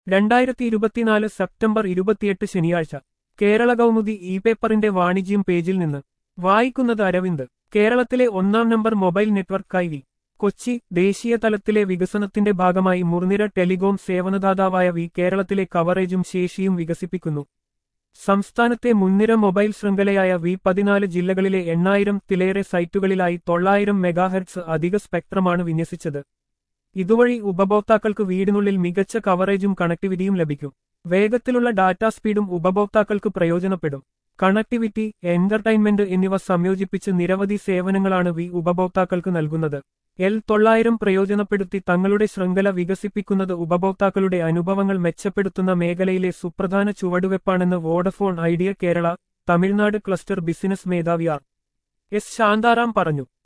രണ്ടായിരത്തി ഇരുപത്തിനാല് സെപ്റ്റംബർ ഇരുപത്തിയെട്ട് ശനിയാഴ്ച കേരള കൗമുദി ഇ പേപ്പറിന്റെ വാണിജ്യം പേജിൽ നിന്ന് വായിക്കുന്നത് അരവിന്ദ് കേരളത്തിലെ ഒന്നാം നമ്പർ മൊബൈൽ നെറ്റ്വർക്കായി വി കൊച്ചി ദേശീയ തലത്തിലെ വികസനത്തിന്റെ ഭാഗമായി മുർനിര ടെലികോം സേവനദാതാവായ വി കേരളത്തിലെ കവറേജും ശേഷിയും വികസിപ്പിക്കുന്നു സംസ്ഥാനത്തെ മുൻനിര മൊബൈൽ ശൃംഖലയായ വി പതിനാല് ജില്ലകളിലെ എണ്ണായിരം തിലേറെ സൈറ്റുകളിലായി തൊള്ളായിരം മെഗാഹെർട്സ് അധിക സ്പെക്ട്രമാണ് വിന്യസിച്ചത് ഇതുവഴി ഉപഭോക്താക്കൾക്ക് വീടിനുള്ളിൽ മികച്ച കവറേജും കണക്ടിവിറ്റിയും ലഭിക്കും വേഗത്തിലുള്ള ഡാറ്റാ സ്പീഡും ഉപഭോക്താക്കൾക്ക് പ്രയോജനപ്പെടും കണക്ടിവിറ്റി എന്റർടൈൻമെന്റ് എന്നിവ സംയോജിപ്പിച്ച് നിരവധി സേവനങ്ങളാണ് വി ഉപഭോക്താക്കൾക്ക് നൽകുന്നത് എൽ തൊള്ളായിരം പ്രയോജനപ്പെടുത്തി തങ്ങളുടെ ശൃംഖല വികസിപ്പിക്കുന്നത് ഉപഭോക്താക്കളുടെ അനുഭവങ്ങൾ മെച്ചപ്പെടുത്തുന്ന മേഖലയിലെ സുപ്രധാന ചുവടുവെപ്പാണെന്ന് Vodafone Idea Kerala Tamil Nadu cluster business മേധാവി ആർ എസ് ശാന്താറാം പറഞ്ഞു